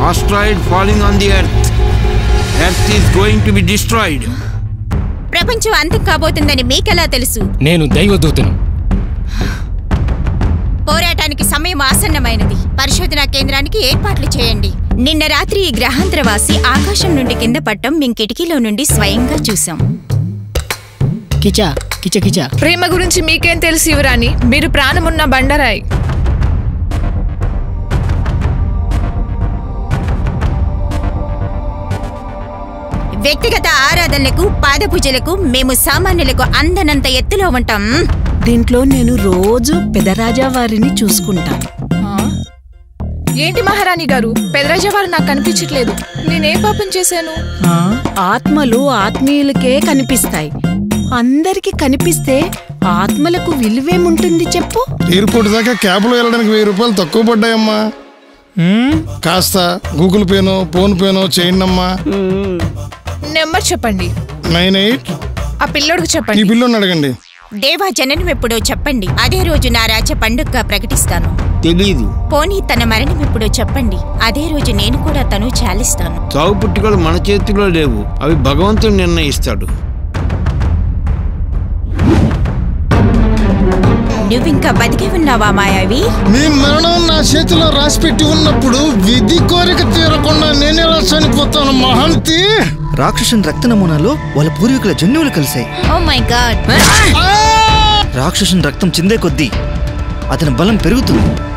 asteroid falling on the earth. Earth is going to be destroyed. ప్రపంచం అంతం కాబోతుందని మీకెలా తెలుసు నేను దైవదూతను పోరాటానికి సమయం ఆసన్నమైనది పరిశోధనా కేంద్రానికి ఏర్పాట్లు చేయండి నిన్న రాత్రి ఈ గ్రహాంతరవాసి ఆకాశం నుండి కింద పట్టం మేం కిటికీలో నుండి స్వయంగా చూసాం కిచా కిచ కిచ ప్రేమ గురించి మీకేం తెలుసు యువరాణి మీరు ప్రాణమున్న బండరాయి వ్యక్తిగత ఆరాధనలకు పాదపూజలకు మేము సామాన్యులకు అందనంత ఎత్తులో ఉంటాం దీంట్లో నేను రోజు పెదరాజా వారిని చూసుకుంటాను ఆ? ఏంటి మహారాణి గారు పెదరాజా వారు నాకు కనిపించట్లేదు నేనే పాపం చేశాను ఆ, ఆత్మలు ఆత్మీయులకే కనిపిస్తాయి అందరికి కనిపిస్తే ఆత్మలకు విలువేముంటుంది చెప్పు ఎయిర్పోర్ట్ దాకా క్యాబ్లో వెళ్ళడానికి వెయ్యి రూపాయలు తక్కువ పడ్డాయమ్మా కాస్త గూగుల్ పేనో ఫోన్ పేనో చేయండి అమ్మా నెంబర్ చెప్పండి నైన్ ఎయిట్ ఆ పిల్లోడికి ఈ చెప్పండి బిల్లుని అడగండి దేవా జననం ఎప్పుడో చెప్పండి అదే రోజు నా రాజ్య పండుగగా ప్రకటిస్తాను తెలీదు పోనీ తన మరణం ఎప్పుడో చెప్పండి అదే రోజు నేను కూడా తను చాలిస్తాను చావు పుట్టుకలు మన చేతిలో లేవు అవి భగవంతుడు నిర్ణయిస్తాడు నువ్వింకా బతికి ఉన్నావా మాయావి మీ మరణం నా చేతిలో రాసి పెట్టి ఉన్నప్పుడు విధి కోరిక తీరకుండా నేనెలా చనిపోతాను మహంతి రాక్షసుని రక్త నమూనాలో వాళ్ళ పూర్వీకుల జన్యువులు కలిశాయి ఓ మై గాడ్ రాక్షసుని రక్తం చిందే కొద్దీ అతని బలం పెరుగుతుంది